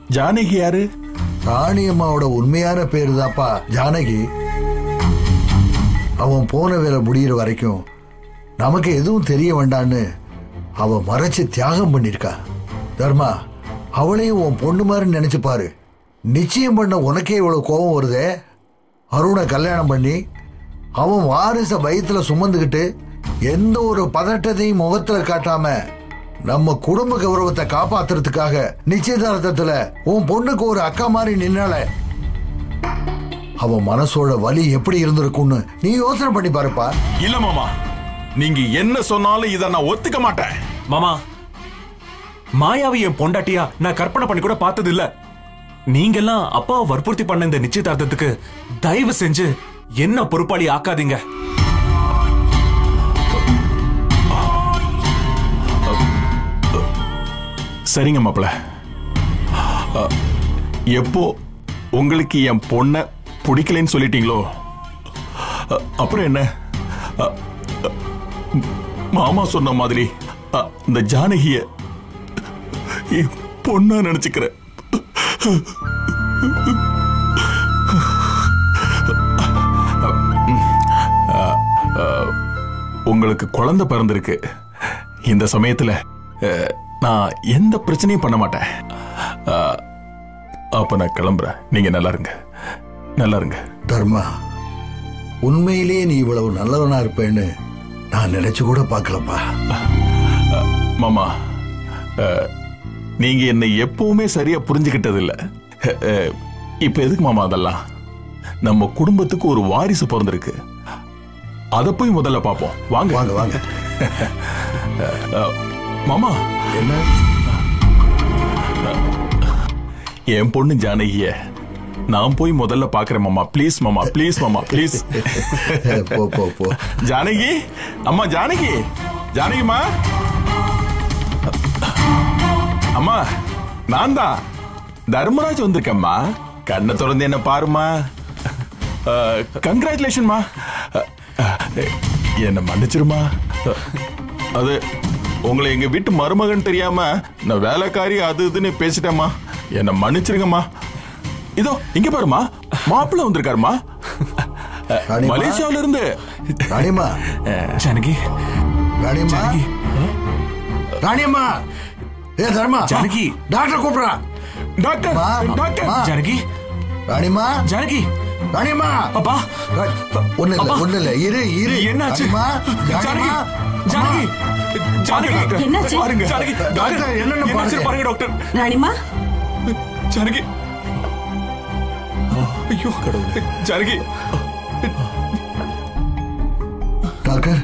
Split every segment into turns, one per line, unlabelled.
ஜானகி யாரு
ராணி அம்மாவோட உண்மையான பேரு தாப்பா ஜானகி அவன் போன வேலை முடியிற வரைக்கும் நமக்கு எதுவும் தெரிய வேண்டான்னு அவ மறைச்சு தியாகம் பண்ணிருக்கா தர்மா அவளையும் உன் பொண்ணு மாதிரி நினைச்சு பாரு நிச்சயம் பண்ண உனக்கே இவ்வளவு கோபம் வருதே அருணை கல்யாணம் பண்ணி அவன் வாரிச வயித்துல சுமந்துக்கிட்டு எந்த ஒரு பதட்டத்தையும் முகத்துல காட்டாம நம்ம குடும்ப கௌரவத்தை காப்பாத்துறதுக்காக நிச்சயதார்த்தத்துல உன் பொண்ணுக்கு ஒரு அக்கா மாதிரி நின்னால அவன் மனசோட வலி எப்படி இருந்திருக்கும்னு நீ யோசனை பண்ணி பாருப்பா
இல்ல மாமா நீங்க என்ன சொன்னாலும் இத நான் ஒத்துக்க மாட்டேன்
மாமா மாயாவை என் பொண்டாட்டியா நான் கற்பனை பண்ணி கூட பார்த்தது இல்ல நீங்கெல்லாம் அப்பாவை வற்புறுத்தி பண்ண இந்த நிச்சயதார்த்தத்துக்கு தயவு செஞ்சு என்ன பொறுப்பாளி ஆக்காதீங்க
சரிங்க மாப்பிள அ, எப்போ உங்களுக்கு என் பொண்ண பிடிக்கலைன்னு சொல்லிட்டீங்களோ அ, அப்புறம் என்ன அ, அ, மாமா சொன்ன மாதிரி அ, இந்த ஜானகிய என் பொண்ணா நினைச்சுக்கிறேன் அ, அ, உங்களுக்கு குழந்தை பிறந்திருக்கு இந்த சமயத்துல அஹ், நான் எந்த பிரச்சனையும் பண்ண மாட்டேன் அஹ், அப்ப நான் கிளம்புறேன் நீங்க நல்லா இருங்க நல்லா இருங்க
தர்மா உண்மையிலேயே நீ இவ்வளவு நல்லவனா இருப்பேன்னு நான் நினைச்சு கூட பார்க்கலப்பா
மாமா அஹ், நீங்க என்னை எப்பவுமே சரியா புரிஞ்சுக்கிட்டது இல்ல அஹ், இப்ப எதுக்கு மாமா அதெல்லாம் நம்ம குடும்பத்துக்கு ஒரு வாரிசு பிறந்திருக்கு அத போய் முதல்ல பாப்போம் வாங்க
வாங்க வாங்க
அஹ், மாமா
என்ன
என் பொண்ணு ஜானகிய நான் போய் முதல்ல பாக்குறேன் மாமா ப்ளீஸ் மாமா ப்ளீஸ் மாமா ப்ளீஸ்
போ போ போ
ஜானகி அம்மா ஜானகி ஜானகிமா அம்மா நான் தான் தர்மராஜ் வந்திருக்கேம்மா கண்ணை திறந்து என்ன பாருமா கங்க்ராச்சுலேஷன்மா என்ன மன்னிச்சிருமா அஹ், அது உங்களை எங்க வீட்டு மருமகன் தெரியாம நான் வேலைக்காரி அது இதுன்னு பேசிட்டேம்மா என்ன மன்னிச்சிருங்கம்மா இதோ இங்க பாருமா மாப்பிள்ள வந்திருக்காருமா
ராணிமா?
மலேசியாவில இருந்து
ராணிமா
ஜானகி
ராணிமா ராணியம்மா ஏ தர்மா
ஜானகி.
டாக்டர் கூப்பிடுறா
டாக்டர்
மா,
டாக்டர்
மா.
ஜானகி
ராணிமா
ஜானகி
ராணியம்மா
அப்பா
ஒண்ணு இல்ல
அப்பா.
ஒண்ணு இல்ல இரு இரு
என்னாச்சு
ராணிமா,
ஜானகி
ராணிமா,
ஜானகி ஜானகி
என்னாச்சு?
பாருங்க ஜானகி
டாக்டர், என்னன்னு
என்னாச்சு
பாருங்க.
பாருங்க டாக்டர்
ராணிமா
ஜானகி ஐயோ ஜானகி
டாக்டர்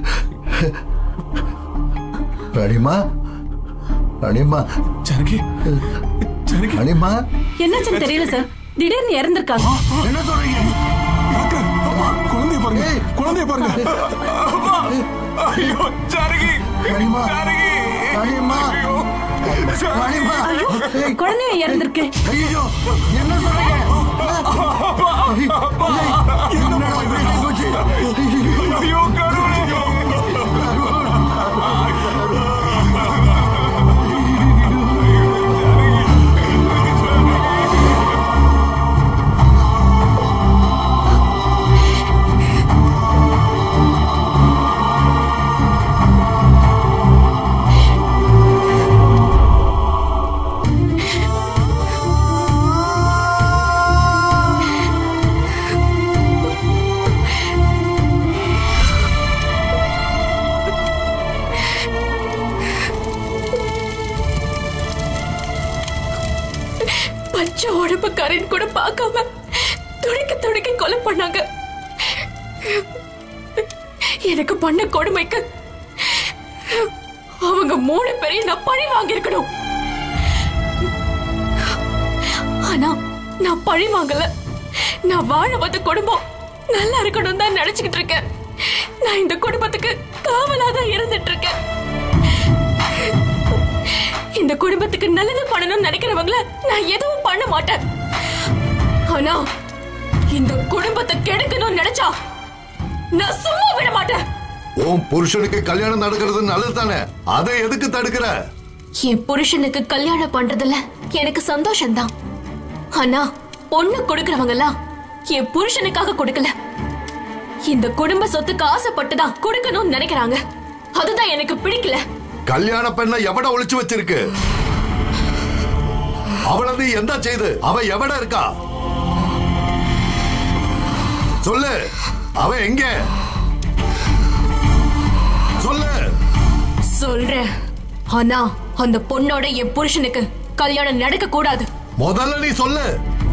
ராணிமா ராணிமா
ஜானகி ஜானகி
ராணிமா
என்னாச்சுன்னு தெரியல சார் திடீர்னு இறந்திருக்காங்க
என்ன சொல்றீங்க
டாக்டர் அம்மா, குழந்தைய பாருங்க
ஏய்.
குழந்தைய பாருங்க அம்மா, ஐயோ ஜானகி
ராணிமா.
ஜானகி
ராணிமா.
ஐயோ,
ராணிமா
ஐயோ குழந்தைய இறந்திருக்கு
ஐயோ என்ன சொல்றீங்க என்னடா இப்படி ஆகி போச்சு?
ஐயோ கடவுளே
பச்சை உடம்புக்காரன் கூட பார்க்காம துடிக்க துடிக்க கொலை பண்ணாங்க எனக்கு பண்ண கொடுமைக்கு அவங்க மூணு பேரையும் நான் பழி வாங்கியிருக்கணும் ஆனா நான் பழி வாங்கல நான் வாழ வந்த குடும்பம் நல்லா இருக்கணும் தான் நினைச்சுக்கிட்டு இருக்கேன் நான் இந்த குடும்பத்துக்கு காவலா தான் இருந்துட்டு இருக்கேன் இந்த குடும்பத்துக்கு நல்லது பண்ணணும்னு நினைக்கிறவங்கள நான் எதுவும் பண்ண மாட்டேன் ஆனா இந்த குடும்பத்தை கெடுக்கணும்னு நினைச்சா நான் சும்மா விட மாட்டேன்
உன் புருஷனுக்கு கல்யாணம் நடக்கிறது நல்லது தானே அதை எதுக்கு தடுக்கிற
என் புருஷனுக்கு கல்யாணம் பண்றதுல எனக்கு சந்தோஷம்தான் ஆனா பொண்ணு கொடுக்கறவங்க எல்லாம் என் புருஷனுக்காக கொடுக்கல இந்த குடும்ப சொத்துக்கு ஆசைப்பட்டுதான் கொடுக்கணும்னு நினைக்கிறாங்க அதுதான் எனக்கு பிடிக்கல
கல்யாண பெண்ணை எவட ஒளிச்சு வச்சிருக்கு அவளை நீ எந்த செய்து அவ எவட இருக்கா சொல்லு அவ எங்க சொல்லு
சொல்றேன் ஆனா அந்த பொண்ணோட என் புருஷனுக்கு கல்யாணம் நடக்க கூடாது
முதல்ல நீ சொல்லு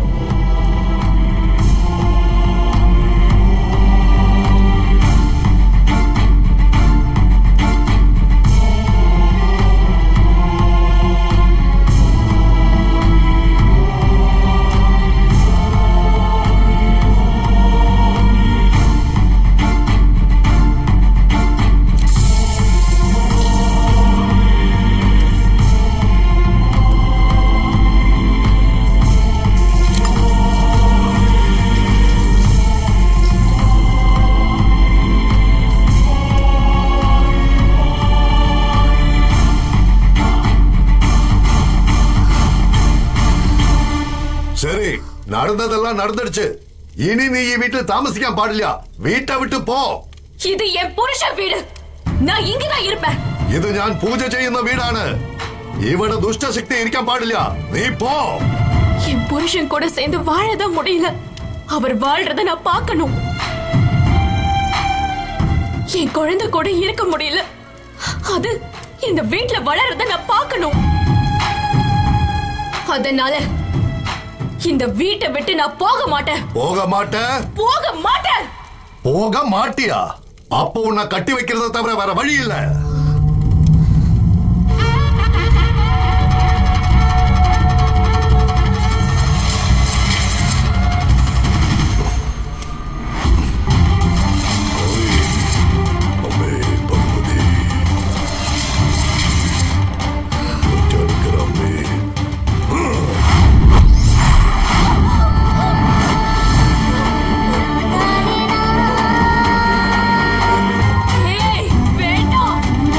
சரி நடந்ததெல்லாம் நடந்துடுச்சு இனி நீ இ வீட்டுல தாமசிக்க பாடலையா வீட்டை விட்டு போ
இது என் புருஷன் வீடு நான் இங்கதான் இருப்பேன்
ഇത് ഞാൻ പൂജ ചെയ്യുന്ന വീടാണ് ഇവിടെ ദുഷ്ടശക്തി ഇരിക്കാൻ പാടില്ല നീ പോ
என் புருஷன் கூட சேர்ந்து வாழதான் முடியல அவர் வாழ்றத நான் பார்க்கணும் என் குழந்தை கூட இருக்க முடியல அது இந்த வீட்ல வளர்றத நான் பார்க்கணும் அதனால இந்த வீட்டை விட்டு நான் போக மாட்டேன்
போக மாட்ட
போக மாட்டேன்
போக மாட்டியா அப்போ உன்னை கட்டி வைக்கிறத தவிர வேற வழி இல்ல
ஏய் வேண்டாம்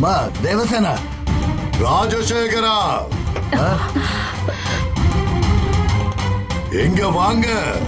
மா தேவசேனா
ராஜசேகரா எங்க வாங்க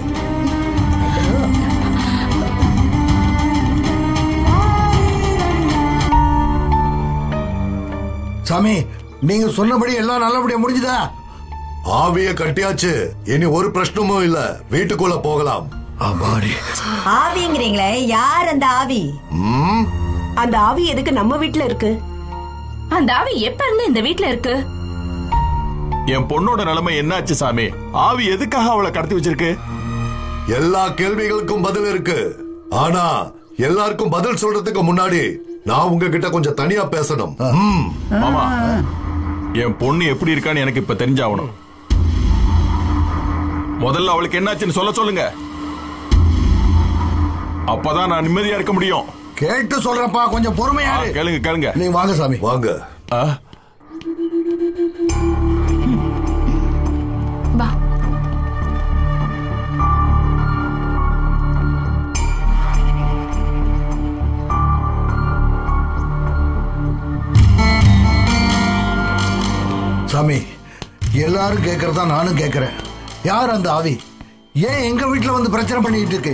சாமி நீங்க சொன்னபடி எல்லாம் நல்லபடியா முடிஞ்சுதா
ஆவிய கட்டியாச்சு இனி ஒரு பிரச்சனமும் இல்ல வீட்டுக்குள்ள போகலாம்
ஆமாடி
ஆவிங்கிறீங்களே யார் அந்த ஆவி
ம்,
அந்த ஆவி எதுக்கு நம்ம வீட்ல இருக்கு
அந்த ஆவி எப்ப இருந்து இந்த வீட்ல இருக்கு
என் பொண்ணோட நிலைமை என்னாச்சு சாமி ஆவி எதுக்காக அவளை கடத்தி வச்சிருக்கு
எல்லா கேள்விகளுக்கும் பதில் இருக்கு ஆனா எல்லாருக்கும் பதில் சொல்றதுக்கு முன்னாடி நான் உங்ககிட்ட கொஞ்சம் தனியா பேசணும் ம்,
மாமா என் பொண்ணு எப்படி இருக்கான்னு எனக்கு இப்ப தெரிஞ்சாகணும் முதல்ல அவளுக்கு என்னாச்சுன்னு சொல்ல சொல்லுங்க அப்பதான் நான் நிம்மதியா இருக்க முடியும்
கேட்டு சொல்றப்பா கொஞ்சம்
ஆ,
பொறுமையா இரு.
கேளுங்க கேளுங்க
நீங்க வாங்க சாமி
வாங்க
ஆ,
வா
சாமி எல்லாரும் கேக்குறதா நானும் கேக்குறேன் யார் அந்த ஆவி ஏன் எங்க வீட்டுல வந்து பிரச்சனை பண்ணிட்டு இருக்கு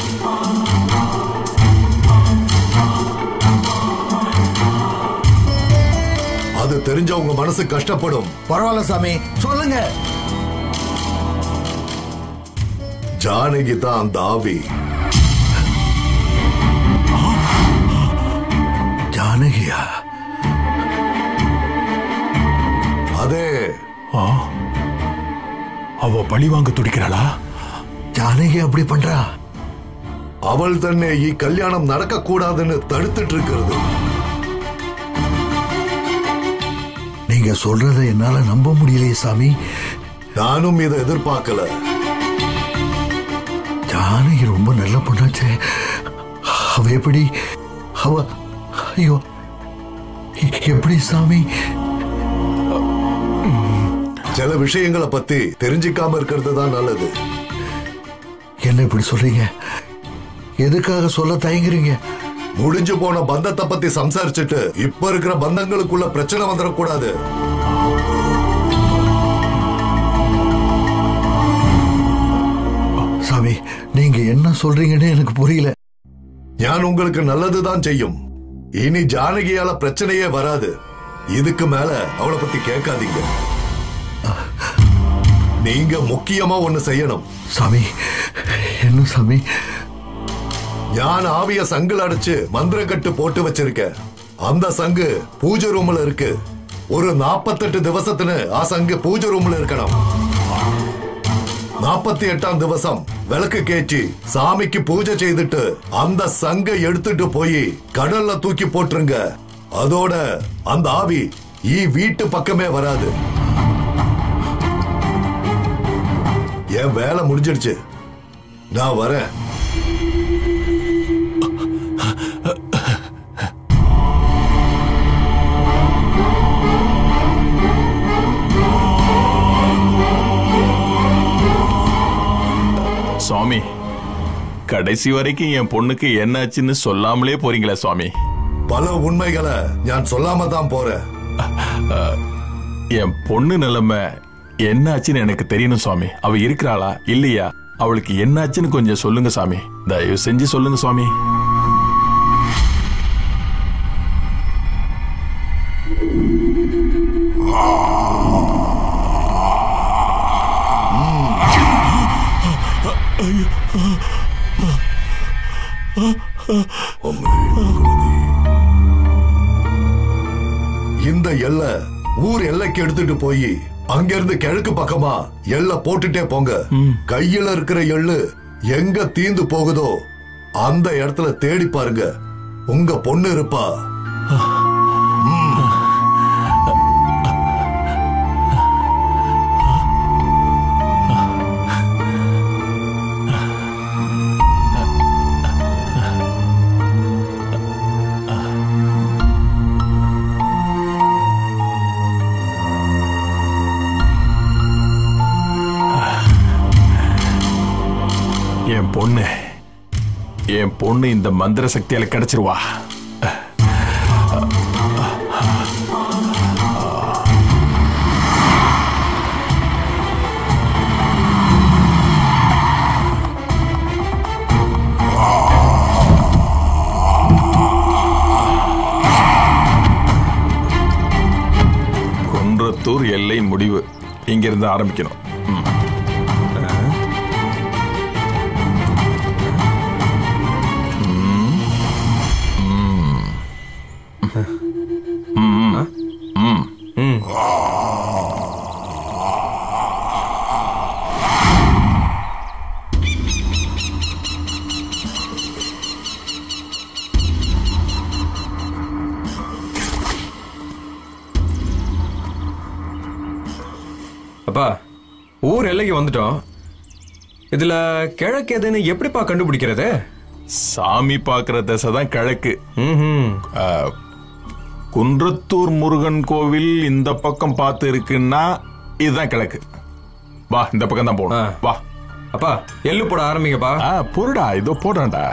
அது தெரிஞ்ச உங்க மனசு கஷ்டப்படும்
பரவாயில்ல சாமி சொல்லுங்க
ஜானகி தான் அந்த ஆவி
ஜானகியா
அதே
ஆ. அவ பழி வாங்க துடிக்கிறாளா
ஜானகி அப்படி பண்றா
அவள் தன்னை இக்கல்யாணம் நடக்க கூடாதுன்னு தடுத்துட்டு இருக்கிறது
நீங்க சொல்றதை என்னால நம்ப முடியலையே சாமி
நானும் இதை எதிர்பார்க்கல
ஜானகி ரொம்ப நல்ல பொண்ணாச்சே அவ எப்படி அவ ஐயோ எ- எப்படி சாமி
சில விஷயங்களை பத்தி தெரிஞ்சுக்காம இருக்கிறது தான் நல்லது
என்ன இப்படி சொல்றீங்க எதுக்காக சொல்ல தயங்குறீங்க
முடிஞ்சு போன பந்தத்தை பத்தி சம்சாரிச்சுட்டு இப்ப இருக்கிற பந்தங்களுக்குள்ள பிரச்சனை வந்துடக்கூடாது
சாமி நீங்க என்ன சொல்றீங்கன்னு எனக்கு புரியல
ஞான் உங்களுக்கு நல்லதுதான் செய்யும் இனி ஜானகியால பிரச்சனையே வராது இதுக்கு மேல அவளை பத்தி கேட்காதீங்க நீங்க முக்கியமா ஒண்ணு செய்யணும்
சாமி என்ன சாமி
ஞான் ஆவிய சங்கில் அடைச்சு மந்திரக்கட்டு போட்டு வச்சிருக்கேன் அந்த சங்கு பூஜை ரூம்ல இருக்கு ஒரு நாற்பத்தெட்டு திவசத்துன்னு ஆ சங்கு பூஜை ரூம்ல இருக்கணும் நாற்பத்தி எட்டாம் திவசம் விளக்கு கேச்சி சாமிக்கு பூஜை செய்துட்டு அந்த சங்கை எடுத்துட்டு போய் கடல்ல தூக்கி போட்டுருங்க அதோட அந்த ஆவி ஈ வீட்டு பக்கமே வராது என் வேலை முடிஞ்சிடுச்சு நான் வரேன்
சுவாமி கடைசி வரைக்கும் என் பொண்ணுக்கு என்னாச்சுன்னு சொல்லாமலே போறீங்களே சுவாமி
பல உண்மைகளை நான் சொல்லாம தான் போறேன்
என் பொண்ணு நிலைமை என்னாச்சுன்னு எனக்கு தெரியணும் சுவாமி அவ இருக்கிறாளா இல்லையா அவளுக்கு என்னாச்சுன்னு கொஞ்சம் சொல்லுங்க சாமி தயவு செஞ்சு சொல்லுங்க சுவாமி
இந்த எல்லை ஊர் எல்லைக்கு எடுத்துட்டு போய் அங்கிருந்து கிழக்கு பக்கமா எல்லை போட்டுட்டே போங்க கையில இருக்கிற எள்ளு எங்க தீந்து போகுதோ அந்த இடத்துல தேடி பாருங்க உங்க பொண்ணு இருப்பா
என் பொண்ணு என் பொண்ணு இந்த மந்திர சக்தியால கிடைச்சிருவா முடிவு இங்கிருந்து ஆரம்பிக்கணும் ம்.
அப்பா ஊர் எல்லைக்கு வந்துட்டோம் இதுல கிழக்கு எதுன்னு எப்படிப்பா கண்டுபிடிக்கிறது
சாமி பார்க்கிற திசை தான் கிழக்கு
ம்ஹும்.
ஆ, குன்றத்தூர் முருகன் கோவில் இந்த பக்கம் பார்த்து இருக்குன்னா இதுதான் கிழக்கு வா இந்த பக்கம் தான்
ஆ.
போகணும் வா
அப்பா எள்ளு போட ஆரம்பிங்கப்பா
ஆ பொருடா இதோ போடுறேன்டா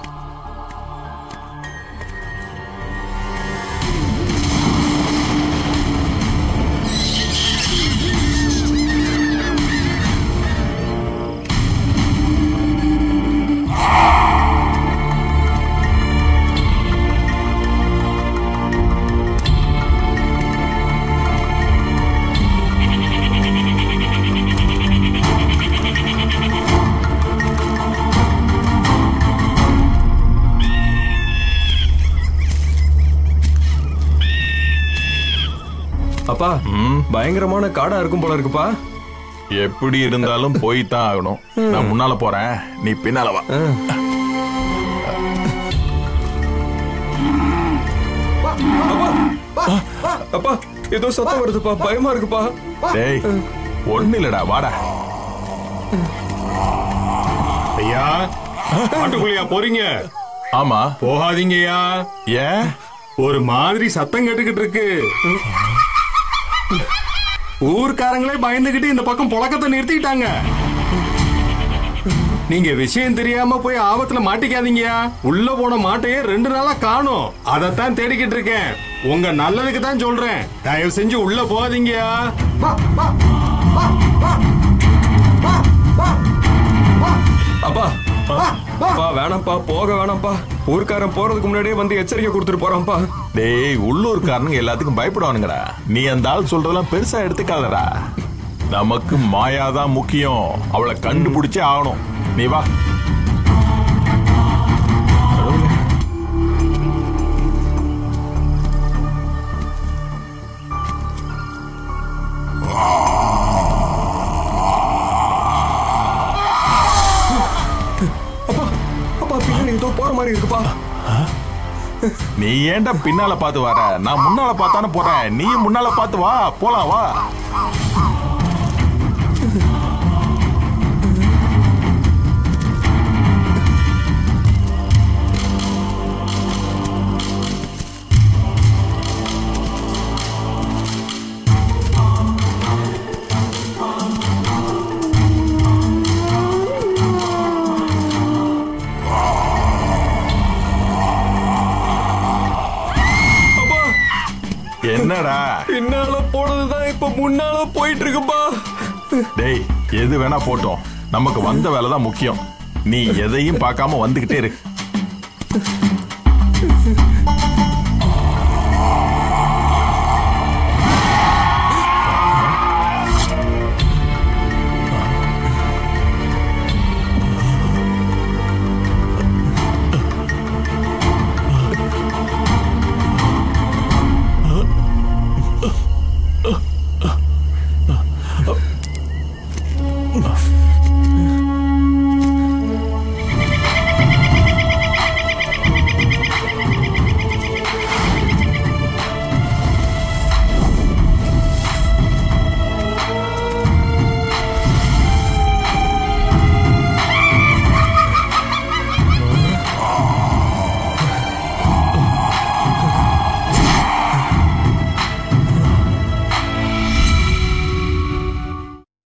அப்பா பயங்கரமான காடா இருக்கும் போல இருக்குப்பா
எப்படி இருந்தாலும் போய் தான் ஆகணும் நான் முன்னால போறேன் நீ பின்னால வா
அப்பா ஏதோ சத்தம் வருதுப்பா பயமா இருக்குப்பா
டேய் ஒண்ணு இல்லடா வாடா
ஐயா காட்டுக்குள்ளையா போறீங்க
ஆமா
போகாதீங்கய்யா
ஏன்
ஒரு மாதிரி சத்தம் கேட்டுக்கிட்டு இருக்கு ஊர்க்காரங்களே பயந்துகிட்டு இந்த பக்கம் புழக்கத்தை நிறுத்திக்கிட்டாங்க நீங்க விஷயம் தெரியாம போய் ஆபத்துல மாட்டிக்காதீங்கயா உள்ள போன மாட்டையே ரெண்டு நாளா காணும் அதைத்தான் தேடிக்கிட்டு இருக்கேன் உங்க நல்லதுக்கு தான் சொல்றேன் தயவு செஞ்சு உள்ள போகாதீங்கயா
அப்பா அப்பா வேணாம்ப்பா போக வேணாம்ப்பா ஊர்க்காரன் போறதுக்கு முன்னாடியே வந்து எச்சரிக்கை கொடுத்துட்டு போறான்ப்பா
டேய் உள்ளூர்காரனுங்க எல்லாத்துக்கும் பயப்படுவானுங்கடா நீ அந்த ஆள் சொல்றதெல்லாம் பெருசா எடுத்துக்காதடா நமக்கு மாயாதான் முக்கியம் அவளை கண்டுபிடிச்சே ஆகணும் நீ வா
அப்பா பின்னாடி ஏதோ போற மாதிரி இருக்குப்பா
நீ ஏன்டா பின்னால பார்த்து வர நான் முன்னால பார்த்தானே போறேன் நீ முன்னால பார்த்து வா போலாம் வா
அப்பா
என்னடா
பின்னால போனதுதான் இப்ப முன்னால போயிட்டு இருக்குப்பா
டேய் எது வேணா போட்டோம் நமக்கு வந்த வேலை தான் முக்கியம் நீ எதையும் பார்க்காம வந்துகிட்டே இரு